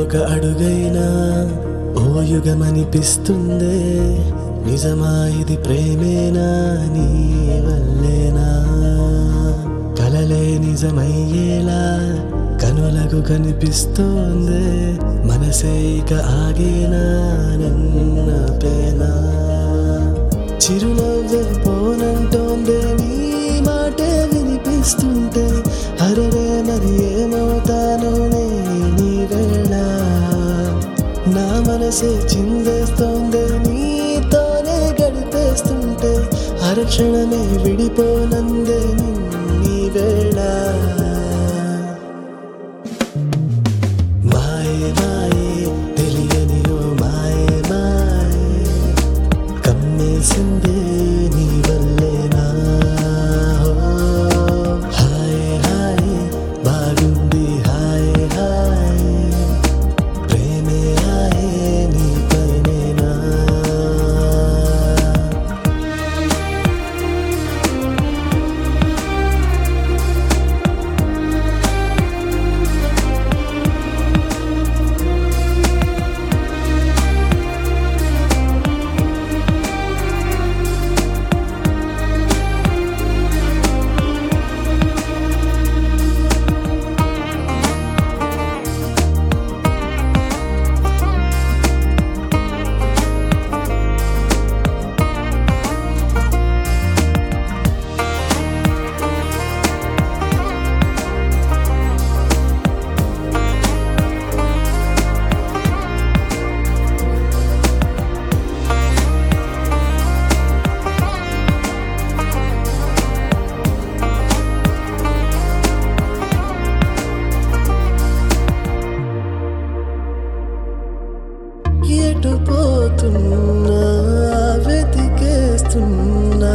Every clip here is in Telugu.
ఒక అడుగైనా ఓ యుగమనిపిస్తుందే నిజమా ఇది ప్రేమేనా నీ వల్లేనా కలలే నిజమయ్యేలా కనులకు కనిపిస్తోందే మనసే ఇక ఆగేనా నన్న పేనా చిరునవ్వే పోనంటోందే నీ మాటే వినిపిస్తుంటే అరవే మరి ఏమవుతానో నే నీ వేళ నా మనసే చిందేస్తోందే నీతోనే గడిపేస్తుంటే అరక్షణమే విడిపోనందే నీ వేళ మాయే మాయే తెలియని ఓ మాయే మాయే కమ్మేసిందే నీ వల్లేనా ఓ, హాయ్ హాయ్ బాగుంది హాయ్ హాయ్ ప్రేమే హాయే నీ పైనేనా ఎటు పోతున్నా వెతికేస్తున్నా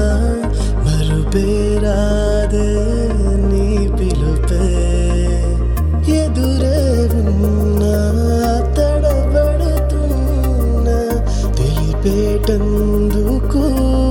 మరుపేరాదే నీ పిలుపే ఎదురే ఉన్నా తడబడుతున్నా తెలిపేటందుకు